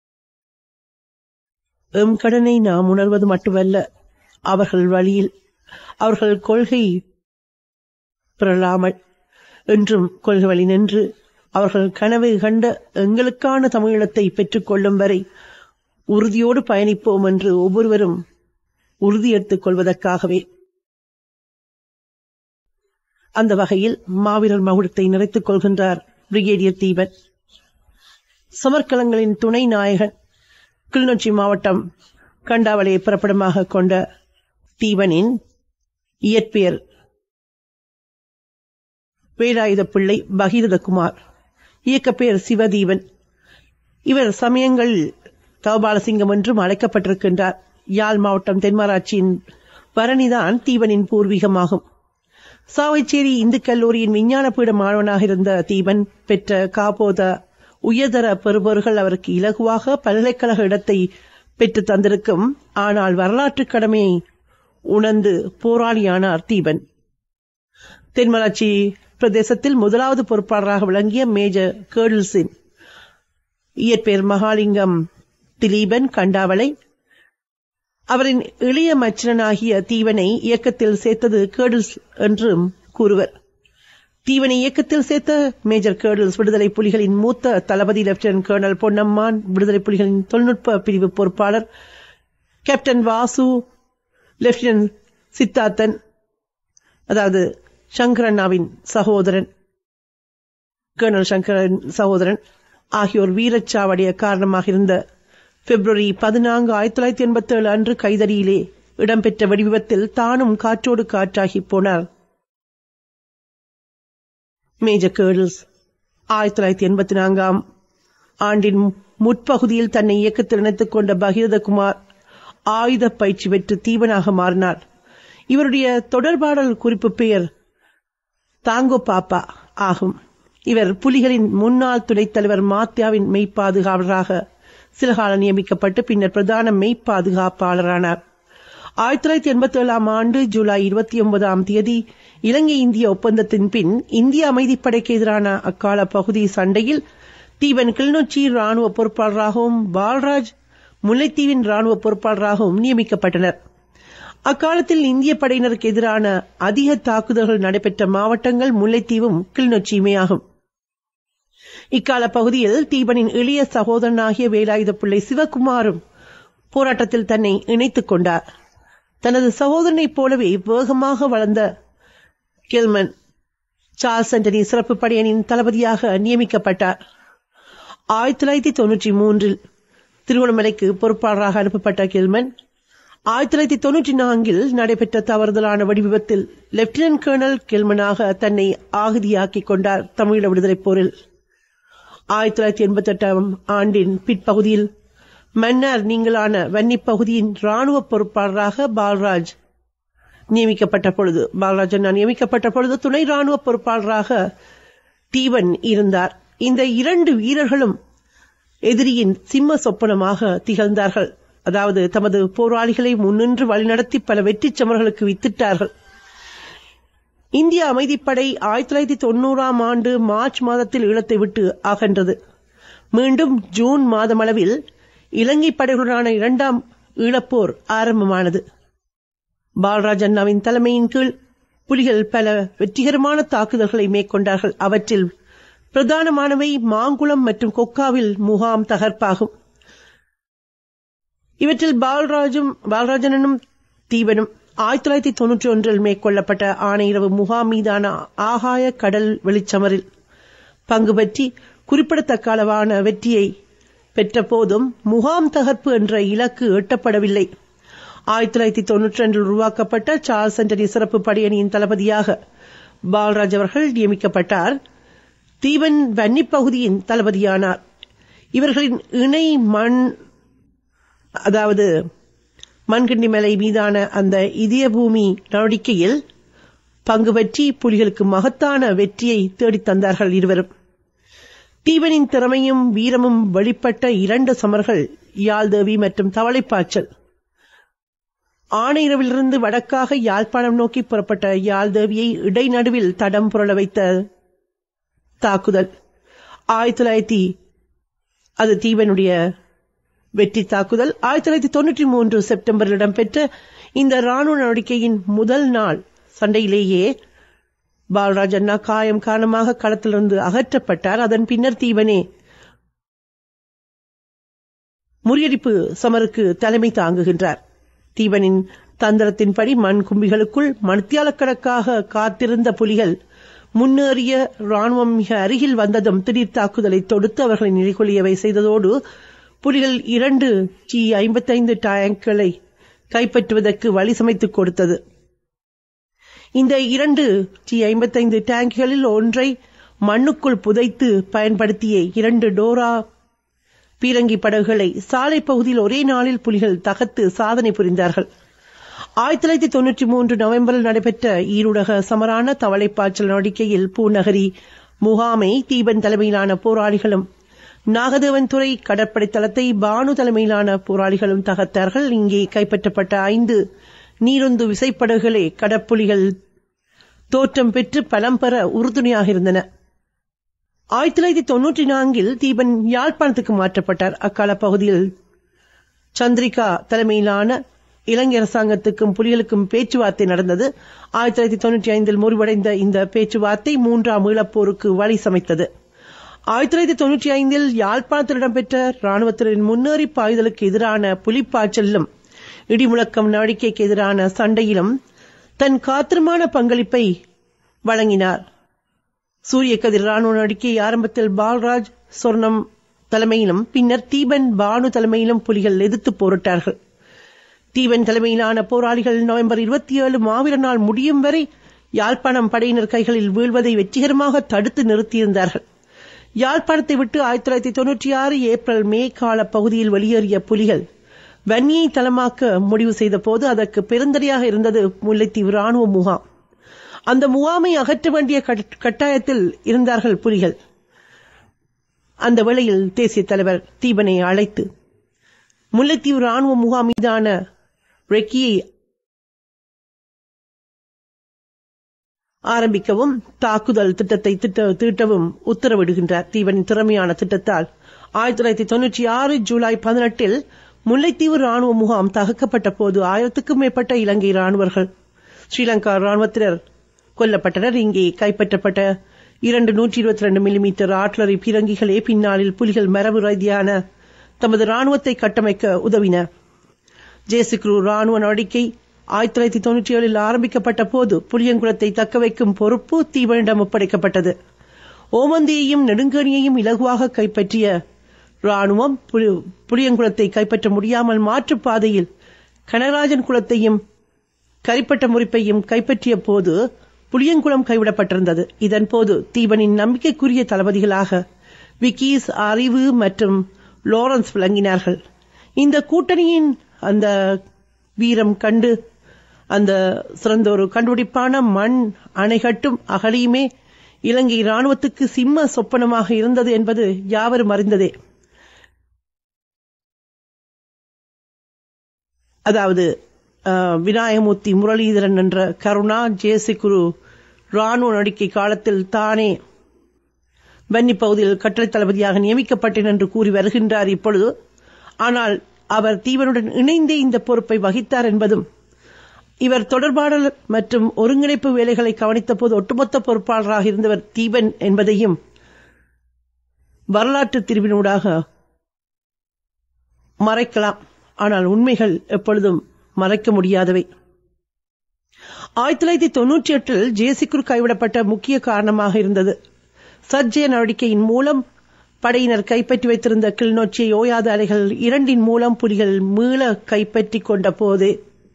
எம் கடனை நாம் உணர்வது மட்டுமல்ல அவர்கள் வழியில் அவர்கள் கொள்கை பெறலாமல் என்றும் கொள்கை வழி நின்று அவர்கள் கனவு கண்ட எங்களுக்கான தமிழீழத்தை பெற்றுக் கொள்ளும் வரை உறுதியோடு பயணிப்போம் என்று ஒவ்வொருவரும் உறுதி எடுத்துக் கொள்வதற்காகவே அந்த வகையில் மாவீரர் மகுடத்தை நிறைத்துக் கொள்கின்றார் பிரிகேடியர் தீபன் சமர்க்கலங்களின் துணை நாயகன் கிளிநொச்சி மாவட்டம் கண்டாவளையை பிறப்பிடமாக கொண்ட தீபனின் இயற்பெயர் வேலாயுத பிள்ளை பகீரதகுமார் இயக்கப்பெயர் சிவதீவன் இவர் சமயங்கள் தவபாலசிங்கம் என்றும் அழைக்கப்பட்டிருக்கின்றார் யாழ் மாவட்டம் தென்மராட்சியின் பரணிதான் தீபனின் பூர்வீகமாகும் சாவைச்சேரி இந்து கல்லூரியின் விஞ்ஞான பீட மாணவனாக இருந்த தீபன் பெற்ற காப்போத உயர்தர பெறுபவர்கள் அவருக்கு இலகுவாக பல்கலைக்கழக இடத்தை பெற்று தந்திருக்கும் ஆனால் வரலாற்று கடமையை உணர்ந்து போராளியானார் தீபன் தென்மராட்சி பிரதேசத்தில் முதலாவது பொறுப்பாளராக விளங்கிய மேஜர் கேர்டில்ஸின் இயற்பெயர் மகாலிங்கம் திலீபன் கண்டாவளை அவரின் இளைய மச்சனாகிய தீவனை இயக்கத்தில் சேர்த்தது கேர்டில்ஸ் என்றும் கூறுவர் தீவனை இயக்கத்தில் சேர்த்த மேஜர் கேர்டில்ஸ் விடுதலை புலிகளின் மூத்த தளபதி லெப்டினன்ட் கர்னல் பொன்னம்மான் விடுதலை புலிகளின் தொழில்நுட்ப பிரிவு பொறுப்பாளர் கேப்டன் வாசு லெப்டினன்ட் சித்தார்த்தன் அதாவது சங்கரண்ணாவின் சகோதரன் கர்னல் சங்கரன் சகோதரன் ஆகியோர் வீரச்சாவடைய காரணமாக இருந்த பிப்ரவரி பதினான்கு ஆயிரத்தி தொள்ளாயிரத்தி எண்பத்தி ஏழு அன்று கைதடியிலே இடம்பெற்ற வெடிவிபத்தில் தானும் காற்றோடு காற்றாகி போனார் மேஜர் கேர்டில்ஸ் ஆயிரத்தி தொள்ளாயிரத்தி எண்பத்தி நான்காம் ஆண்டின் முற்பகுதியில் தன்னை இயக்கத்தில் இணைத்துக் கொண்ட பகீரதகுமார் ஆயுத பயிற்சி பெற்று தீவனாக மாறினார் இவருடைய தொடர்பாடல் குறிப்பு பெயர் தாங்கோ பாப்பா ஆகும் இவர் புலிகளின் முன்னாள் துணைத் தலைவர் மாத்தியாவின் மெய்ப்பாதுகாவலராக சில காலம் நியமிக்கப்பட்டு பின்னர் பிரதான மெய்ப்பாதுகாப்பாளரானார் ஆயிரத்தி தொள்ளாயிரத்தி எண்பத்தி ஏழாம் ஆண்டு ஜூலை இருபத்தி ஒன்பதாம் தேதி இலங்கை இந்திய ஒப்பந்தத்தின் பின் இந்திய அமைதிப்படைக்கு எதிரான அக்கால பகுதி சண்டையில் தீவன் கிளிநொச்சி ராணுவ பொறுப்பாளராகவும் பால்ராஜ் முல்லைத்தீவின் ராணுவ பொறுப்பாளராகவும் நியமிக்கப்பட்டனர் அக்காலத்தில் இந்திய படையினருக்கு எதிரான அதிக தாக்குதல்கள் நடைபெற்ற மாவட்டங்கள் முல்லைத்தீவும் கிளிநொச்சியுமேயாகும் இக்கால பகுதியில் தீபனின் இளைய சகோதரனாகிய வேலாயுத பிள்ளை சிவகுமாரும் போராட்டத்தில் தன்னை இணைத்துக் கொண்டார் தனது சகோதரனைப் போலவே வேகமாக வளர்ந்த கில்மன் சார்ல்ஸ் ஆண்டனி சிறப்பு படையணியின் தளபதியாக நியமிக்கப்பட்டார் ஆயிரத்தி தொள்ளாயிரத்தி தொன்னூற்றி மூன்றில் திருவண்ணாமலைக்கு பொறுப்பாளராக அனுப்பப்பட்ட கில்மன் ஆயிரத்தி தொள்ளாயிரத்தி தொன்னூற்றி நான்கில் நடைபெற்ற தவறுதலான வெடிவிபத்தில் லெப்டினன்ட் கர்னல் கில்மனாக தன்னை ஆகுதியாக்கிக் கொண்டார் தமிழீழ விடுதலைப் போரில் ஆயிரத்தி தொள்ளாயிரத்தி எண்பத்தி எட்டாம் ஆண்டின் பிற்பகுதியில் மன்னார் நீங்களான வன்னி பகுதியின் ராணுவ பொறுப்பாளராக பால்ராஜ் நியமிக்கப்பட்ட பொழுது பால்ராஜ் அண்ணா நியமிக்கப்பட்ட பொழுது துணை ராணுவ பொறுப்பாளராக தீவன் இருந்தார் இந்த இரண்டு வீரர்களும் எதிரியின் சிம்ம சொப்பனமாக திகழ்ந்தார்கள் அதாவது தமது போராளிகளை முன்னின்று வழிநடத்தி பல வெற்றிச் சமர்களுக்கு வித்திட்டார்கள் இந்திய அமைதிப்படை ஆயிரத்தி தொள்ளாயிரத்தி தொண்ணூறாம் ஆண்டு மார்ச் மாதத்தில் ஈழத்தை விட்டு அகன்றது மீண்டும் ஜூன் மாதமளவில் இலங்கை படைகளுடனான இரண்டாம் ஈழப்போர் ஆரம்பமானது பாலராஜ் அண்ணாவின் தலைமையின் கீழ் புலிகள் பல வெற்றிகரமான தாக்குதல்களை மேற்கொண்டார்கள் அவற்றில் பிரதானமானவை மாங்குளம் மற்றும் கொக்காவில் முகாம் தகர்ப்பாகும் இவற்றில் பால்ராஜும் பாலராஜனும் தீவனும் ஆயிரத்தி தொள்ளாயிரத்தி தொன்னூற்றி ஒன்றில் மேற்கொள்ளப்பட்ட ஆணையிரவு முகாம் மீதான ஆகாய கடல் வெளிச்சமரில் பங்கு பற்றி குறிப்பிடத்தக்க அளவான வெற்றியை பெற்ற போதும் முகாம் தகர்ப்பு என்ற இலக்கு எட்டப்படவில்லை ஆயிரத்தி தொள்ளாயிரத்தி தொன்னூற்றி ரெண்டில் உருவாக்கப்பட்ட சார்ல்ஸ் ஆண்டனி சிறப்பு படையணியின் தளபதியாக பால்ராஜ் அவர்கள் நியமிக்கப்பட்டார் தீவன் வன்னி பகுதியின் தளபதியானார் இவர்களின் இணை மண் அதாவது மண்கிண்டி மலை மீதான அந்த இதய பூமி நடவடிக்கையில் பங்கு பற்றி புலிகளுக்கு மகத்தான வெற்றியை தேடித் தந்தார்கள் இருவரும் தீவனின் திறமையும் வீரமும் வெளிப்பட்ட இரண்டு சமர்கள் யாழ்தேவி மற்றும் தவளைப்பாய்ச்சல் ஆணையிரவிலிருந்து வடக்காக யாழ்ப்பாணம் நோக்கி புறப்பட்ட யாழ்தேவியை இடைநடுவில் தடம் புரள வைத்த தாக்குதல் ஆயிரத்தி தொள்ளாயிரத்தி அது தீவனுடைய வெற்றி தாக்குதல் ஆயிரத்தி தொள்ளாயிரத்தி தொன்னூற்றி மூன்று செப்டம்பரில் இடம்பெற்ற இந்த ராணுவ நடவடிக்கையின் முதல் நாள் சண்டையிலேயே பாலராஜ் அண்ணா காயம் காரணமாக களத்திலிருந்து அகற்றப்பட்டார் அதன் பின்னர் தீவனே முறியடிப்பு சமருக்கு தலைமை தாங்குகின்றார் தீவனின் தந்திரத்தின்படி மண் கும்பிகளுக்குள் மணித்தியாலக்கணக்காக காத்திருந்த புலிகள் முன்னேறிய ராணுவம் மிக அருகில் வந்ததும் திடீர் தாக்குதலை தொடுத்து அவர்களை நிலைகொள்ளியவை செய்ததோடு புலிகள் இரண்டு டி ஐம்பத்தைந்து டேங்களை கைப்பற்றுவதற்கு வழி சமைத்துக் கொடுத்தது இந்த இரண்டு டி ஐம்பத்தைந்து டேங்குகளில் ஒன்றை மண்ணுக்குள் புதைத்து பயன்படுத்திய இரண்டு டோரா பீரங்கி படகுகளை சாலை பகுதியில் ஒரே நாளில் புலிகள் தகர்த்து சாதனை புரிந்தார்கள் ஆயிரத்தி தொள்ளாயிரத்தி தொன்னூற்றி மூன்று நவம்பரில் நடைபெற்ற ஈருலக சமரான தவளைப்பாய்ச்சல் நடவடிக்கையில் பூநகரி முகாமை தீபன் தலைமையிலான போராளிகளும் நாகதேவன் துறை கடற்படை தளத்தை பானு தலைமையிலான போராளிகளும் தகர்த்தார்கள் இங்கே கைப்பற்றப்பட்ட ஐந்து நீருந்து விசைப்படகுகளே கடற்புலிகள் தோற்றம் பெற்று பலம் பெற உறுதுணையாக இருந்தன ஆயிரத்தி தொள்ளாயிரத்தி தொன்னூற்றி நான்கில் தீபன் யாழ்ப்பாணத்துக்கு மாற்றப்பட்டார் அக்கால பகுதியில் சந்திரிகா தலைமையிலான இலங்கை அரசாங்கத்துக்கும் புலிகளுக்கும் பேச்சுவார்த்தை நடந்தது ஆயிரத்தி தொள்ளாயிரத்தி தொன்னூற்றி ஐந்தில் முறிவடைந்த இந்த பேச்சுவார்த்தை மூன்றாம் ஈழப்போருக்கு வழி சமைத்தது ஆயிரத்தி தொள்ளாயிரத்தி தொன்னூற்றி ஐந்தில் யாழ்ப்பாணத்தில் இடம்பெற்ற ராணுவத்தினரின் முன்னேறி பாய்தலுக்கு எதிரான புலிப்பாய்ச்சலிலும் இடிமுழக்கம் நடவடிக்கைக்கு எதிரான சண்டையிலும் தன் காத்திரமான பங்களிப்பை வழங்கினார் சூரிய கதிர் ராணுவ நடவடிக்கை ஆரம்பத்தில் பால்ராஜ் சொர்ணம் தலைமையிலும் பின்னர் தீபன் பானு தலைமையிலும் புலிகள் எதிர்த்து போரிட்டார்கள் தீபன் தலைமையிலான போராளிகள் நவம்பர் இருபத்தி ஏழு மாவீர நாள் முடியும் வரை யாழ்ப்பாணம் படையினர் கைகளில் வீழ்வதை வெற்றிகரமாக தடுத்து நிறுத்தியிருந்தார்கள் யாழ்ப்பாணத்தை விட்டு ஆயிரத்தி தொள்ளாயிரத்தி தொன்னூற்றி ஆறு ஏப்ரல் மே கால பகுதியில் வெளியேறிய புலிகள் வன்னியை தளமாக்க முடிவு செய்த போது அதற்கு பெருந்தடையாக இருந்தது முல்லைத்தீவு ராணுவ முகாம் அந்த முகாமை அகற்ற வேண்டிய கட்டாயத்தில் இருந்தார்கள் புலிகள் அந்த வேளையில் தேசிய தலைவர் தீபனை அழைத்து முல்லைத்தீவு ராணுவ முகாம் மீதான ரெக்கியை ஆரம்பிக்கவும் தாக்குதல் திட்டத்தை திட்ட தீட்டவும் உத்தரவிடுகின்றார் தீவனின் திறமையான திட்டத்தால் ஆயிரத்தி தொள்ளாயிரத்தி தொன்னூற்றி ஆறு ஜூலை பதினெட்டில் முல்லைத்தீவு ராணுவ முகாம் தகர்க்கப்பட்ட போது ஆயிரத்துக்கும் மேற்பட்ட இலங்கை ராணுவர்கள் ஸ்ரீலங்கா ராணுவத்தினர் கொல்லப்பட்டனர் இங்கே கைப்பற்றப்பட்ட இரண்டு நூற்றி இருபத்தி ரெண்டு மில்லிமீட்டர் ஆட்லரி பீரங்கிகளே பின்னாளில் புலிகள் மரபு ரீதியான தமது ராணுவத்தை கட்டமைக்க உதவின ஜேசுக்ரு ராணுவ நடவடிக்கை ஆயிரத்தி தொள்ளாயிரத்தி தொண்ணூற்றி ஏழில் ஆரம்பிக்கப்பட்ட போது புளியங்குளத்தை தக்க வைக்கும் பொறுப்பு தீவனிடம் ஒப்படைக்கப்பட்டது ஓமந்தியையும் நெடுங்கணியையும் இலகுவாக கைப்பற்றிய ராணுவம் புலி- புளியங்குளத்தை கைப்பற்ற முடியாமல் மாற்றுப் பாதையில் கனகராஜன் குளத்தையும் கரிப்பட்ட முறிப்பையும் கைப்பற்றிய போது புளியங்குளம் கைவிடப்பட்டிருந்தது இதன் போது தீபனின் நம்பிக்கைக்குரிய தளபதிகளாக விக்கீஸ் அறிவு மற்றும் லாரன்ஸ் விளங்கினார்கள் இந்த கூட்டணியின் அந்த வீரம் கண்டு அந்த சிறந்த ஒரு கண்டுபிடிப்பான மண் அணைகட்டும் அகழியுமே இலங்கை ராணுவத்துக்கு சிம்ம சொப்பனமாக இருந்தது என்பது யாவரும் அறிந்ததே அதாவது அஹ், விநாயகமூர்த்தி முரளிதரன் என்ற கருணா ஜேசிகுரு ராணுவ நடிக்கை காலத்தில் தானே வன்னி பகுதியில் கட்டளை தளபதியாக நியமிக்கப்பட்டேன் என்று கூறி வருகின்றார் இப்பொழுது ஆனால் அவர் தீவனுடன் இணைந்தே இந்த பொறுப்பை வகித்தார் என்பதும் இவர் தொடர்பாடல் மற்றும் ஒருங்கிணைப்பு வேலைகளை கவனித்த போது ஒட்டுமொத்த பொறுப்பாளராக இருந்தவர் தீபன் என்பதையும் வரலாற்று திருவினூடாக மறைக்கலாம் ஆனால் உண்மைகள் எப்பொழுதும் மறைக்க முடியாதவை ஆயிரத்தி தொள்ளாயிரத்தி தொன்னூற்றி எட்டில் ஜேசிக்குர் கைவிடப்பட்ட முக்கிய காரணமாக இருந்தது சர்ஜய நடவடிக்கையின் மூலம் படையினர் கைப்பற்றி வைத்திருந்த கிளிநொச்சியை ஓயாத அலைகள் இரண்டின் மூலம் புலிகள் மீள கைப்பற்றிக் கொண்ட போது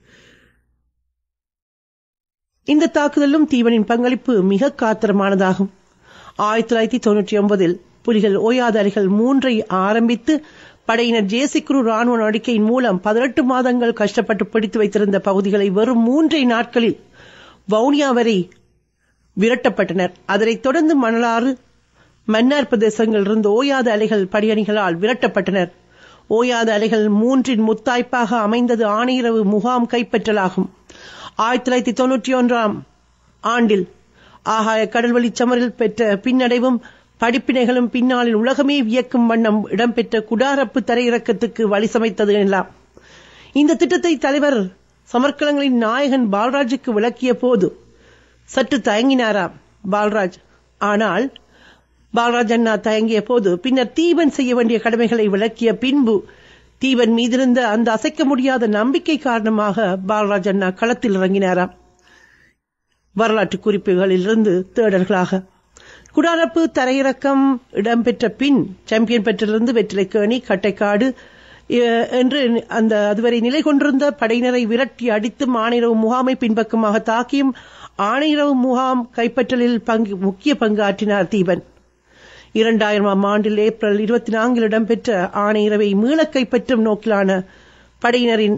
இந்த தாக்குதலும் தீவனின் பங்களிப்பு மிக காத்திரமானதாகும் ஆயிரத்தி தொள்ளாயிரத்தி தொன்னூற்றி ஒன்பதில் புலிகள் ஓயாத அலைகள் மூன்றை ஆரம்பித்து படையினர் ஜேசிக்குரு ராணுவ நடவடிக்கையின் மூலம் பதினெட்டு மாதங்கள் கஷ்டப்பட்டு பிடித்து வைத்திருந்த பகுதிகளை வெறும் மூன்றை நாட்களில் வவுனியா வரை விரட்டப்பட்டனர் அதனைத் தொடர்ந்து மணலாறு மன்னார் பிரதேசங்களிலிருந்து ஓயாத அலைகள் படையணிகளால் விரட்டப்பட்டனர் ஓயாத அலைகள் மூன்றின் முத்தாய்ப்பாக அமைந்தது ஆணையரவு முகாம் கைப்பற்றலாகும் ஆயிரத்தி தொள்ளாயிரத்தி தொன்னூற்றி ஒன்றாம் ஆண்டில் ஆகாய கடல்வழி சமரில் பெற்ற பின்னடைவும் படிப்பினைகளும் பின்னாளில் உலகமே வியக்கும் வண்ணம் இடம்பெற்ற குடாரப்பு தரையிறக்கத்துக்கு வழி சமைத்தது எல்லாம் இந்த திட்டத்தை தலைவர் சமர்க்கலங்களின் நாயகன் பால்ராஜுக்கு விளக்கிய போது சற்று தயங்கினாராம் பால்ராஜ் ஆனால் பால்ராஜ் அண்ணா தயங்கிய போது பின்னர் தீபன் செய்ய வேண்டிய கடமைகளை விளக்கிய பின்பு தீபன் மீதிருந்த அந்த அசைக்க முடியாத நம்பிக்கை காரணமாக பால்ராஜ் அண்ணா களத்தில் இறங்கினாராம் வரலாற்று குறிப்புகளிலிருந்து தேடல்களாக குடாரப்பு தரையிறக்கம் இடம்பெற்ற பின் சாம்பியன் பெற்றிலிருந்து வெற்றிலைக்கேணி கட்டைக்காடு எ- என்று அந்த அதுவரை நிலை கொண்டிருந்த படையினரை விரட்டி அடித்து ஆணையரவு முகாமை பின்பக்கமாக தாக்கியும் ஆணையரவு முகாம் கைப்பற்றலில் பங்கு முக்கிய பங்காற்றினார் தீபன் இரண்டாயிரமாம் ஆண்டில் ஏப்ரல் இருபத்தி நான்கில் இடம்பெற்ற ஆணையரவை மீளக் கைப்பற்றும் நோக்கிலான படையினரின்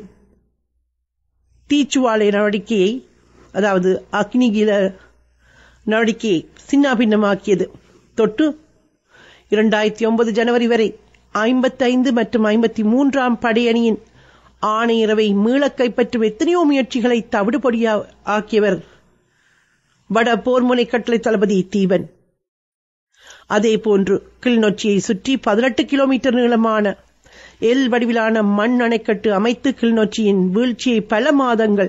தீச்சுவாலை நடவடிக்கையை அதாவது அக்னிகில நடவடிக்கையை சின்னாபின்னமாக்கியது தொட்டு இரண்டாயிரத்தி ஒன்பது ஜனவரி வரை ஐம்பத்தைந்து மற்றும் ஐம்பத்தி மூன்றாம் படையணியின் ஆணையரவை மீளக் கைப்பற்றும் எத்தனையோ முயற்சிகளை தவிடுபொடியா ஆக்கியவர் வட போர்முனை கட்டளை தளபதி தீபன் அதே போன்று கிளிநொச்சியை சுற்றி பதினெட்டு கிலோமீட்டர் நீளமான எல் வடிவிலான மண் அணைக்கட்டு அமைத்து கிளிநொச்சியின் வீழ்ச்சியை பல மாதங்கள்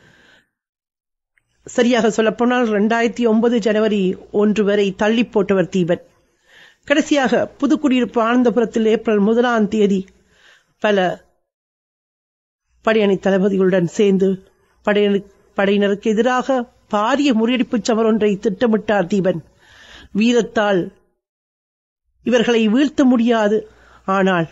சரியாக சொல்லப்போனால் இரண்டாயிரத்தி ஒன்பது ஜனவரி ஒன்று வரை தள்ளி போட்டவர் தீபன் கடைசியாக புதுக்குடியிருப்பு ஆனந்தபுரத்தில் ஏப்ரல் முதலாம் தேதி பல படையணி தளபதிகளுடன் சேர்ந்து படையணி படையினருக்கு எதிராக பாரிய முறியடிப்புச் சமர் ஒன்றை திட்டமிட்டார் தீபன் வீரத்தால் இவர்களை வீழ்த்த முடியாது ஆனால்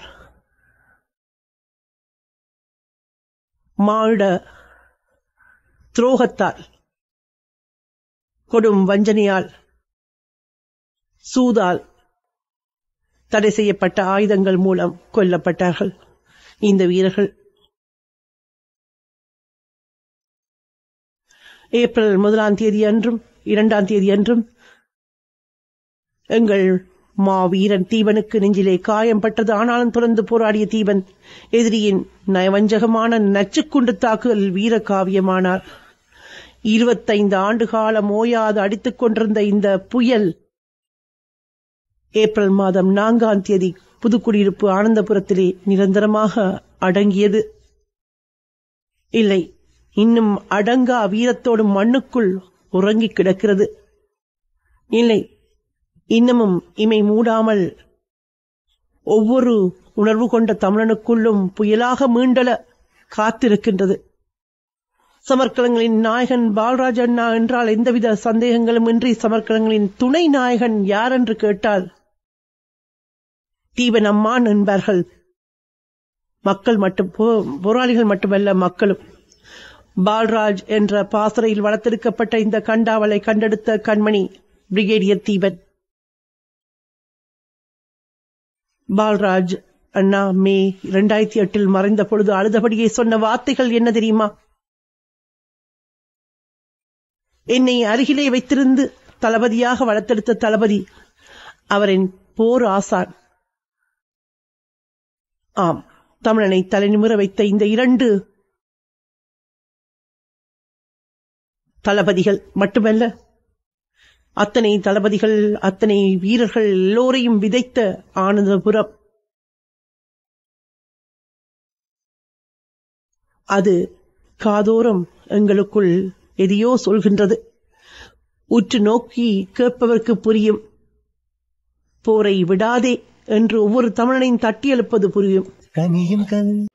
மானிட துரோகத்தால் கொடும் வஞ்சனையால் சூதால் தடை செய்யப்பட்ட ஆயுதங்கள் மூலம் கொல்லப்பட்டார்கள் இந்த வீரர்கள் ஏப்ரல் முதலாம் தேதி அன்றும் இரண்டாம் தேதி அன்றும் எங்கள் மாவீரன் தீபனுக்கு நெஞ்சிலே காயம் பட்டது ஆனாலும் தொடர்ந்து போராடிய தீபன் எதிரியின் நயவஞ்சகமான நச்சுக்குண்டு தாக்குதல் வீர காவியமானார் இருபத்தைந்து ஆண்டு காலம் ஓயாது அடித்துக் கொண்டிருந்த இந்த புயல் ஏப்ரல் மாதம் நான்காம் தேதி புதுக்குடியிருப்பு ஆனந்தபுரத்திலே நிரந்தரமாக அடங்கியது இல்லை இன்னும் அடங்கா வீரத்தோடு மண்ணுக்குள் உறங்கிக் கிடக்கிறது இல்லை இன்னமும் இமை மூடாமல் ஒவ்வொரு உணர்வு கொண்ட தமிழனுக்குள்ளும் புயலாக மீண்டல காத்திருக்கின்றது சமர்க்கலங்களின் நாயகன் பால்ராஜ் அண்ணா என்றால் எந்தவித சந்தேகங்களும் இன்றி சமர்க்கலங்களின் துணை நாயகன் யார் என்று கேட்டால் தீபன் அம்மான் என்பார்கள் மக்கள் மட்டும் போ- போராளிகள் மட்டுமல்ல மக்களும் பால்ராஜ் என்ற பாசறையில் வளர்த்தெடுக்கப்பட்ட இந்த கண்டாவலை கண்டெடுத்த கண்மணி பிரிகேடியர் தீபன் பால்ராஜ் அண்ணா மே இரண்டாயிரத்தி எட்டில் மறைந்த பொழுது அழுதபடியே சொன்ன வார்த்தைகள் என்ன தெரியுமா என்னை அருகிலே வைத்திருந்து தளபதியாக வளர்த்தெடுத்த தளபதி அவரின் போர் ஆசான் ஆம் தமிழனை தலைநிமிர வைத்த இந்த இரண்டு தளபதிகள் மட்டுமல்ல அத்தனை தளபதிகள் அத்தனை வீரர்கள் எல்லோரையும் விதைத்த ஆனந்தபுரம் அது காதோரம் எங்களுக்குள் எதையோ சொல்கின்றது உற்று நோக்கி கேட்பவர்க்கு புரியும் போரை விடாதே என்று ஒவ்வொரு தமிழனையும் தட்டி எழுப்பது புரியும் கனியும் கல்